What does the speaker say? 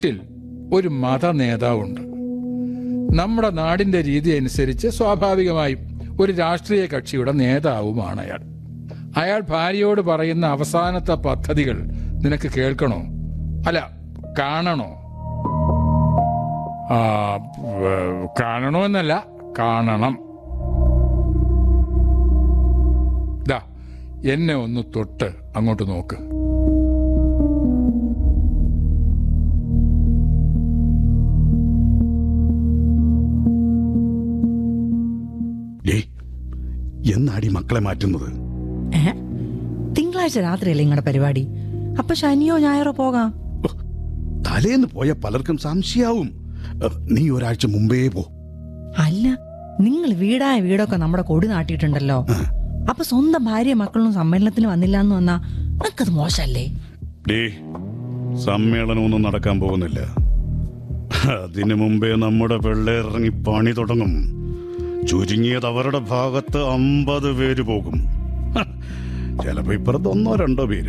ിൽ ഒരു മത നേതാവുണ്ട് നമ്മുടെ നാടിന്റെ രീതി അനുസരിച്ച് സ്വാഭാവികമായും ഒരു രാഷ്ട്രീയ കക്ഷിയുടെ നേതാവുമാണ് അയാൾ അയാൾ ഭാര്യയോട് പറയുന്ന അവസാനത്തെ പദ്ധതികൾ നിനക്ക് കേൾക്കണോ അല്ല കാണണോ ആ വ- കാണണോ എന്നല്ല കാണണം ദാ എന്നെ ഒന്ന് തൊട്ട് അങ്ങോട്ട് നോക്ക് ഡേ എന്നാടി മക്കളെ മാറ്റുന്നത് ഏ തിങ്കളാഴ്ച രാത്രിയല്ലേ നിങ്ങളുടെ പരിപാടി അപ്പൊ ശനിയോ ഞായറോ പോകാം ഓ, തലേന്ന് പോയ പലർക്കും സംശയാവും ഏ, നീ ഒരാഴ്ച മുമ്പേ പോ അല്ല നിങ്ങൾ വീടായ വീടൊക്കെ നമ്മുടെ കൊടി നാട്ടിയിട്ടുണ്ടല്ലോ അപ്പൊ സ്വന്തം ഭാര്യ മക്കളും സമ്മേളനത്തിന് വന്നില്ല എന്ന് വന്നാ നിനക്കത് മോശല്ലേ ഡേ സമ്മേളനമൊന്നും നടക്കാൻ പോകുന്നില്ല അതിനു മുമ്പേ നമ്മുടെ പിള്ളേരിറങ്ങി പണി തുടങ്ങും ചുരുങ്ങിയത് അവരുടെ ഭാഗത്ത് അമ്പത് പേര് പോകും ഹ, ചിലപ്പോ ഇപ്പുറത്ത് ഒന്നോ രണ്ടോ പേര്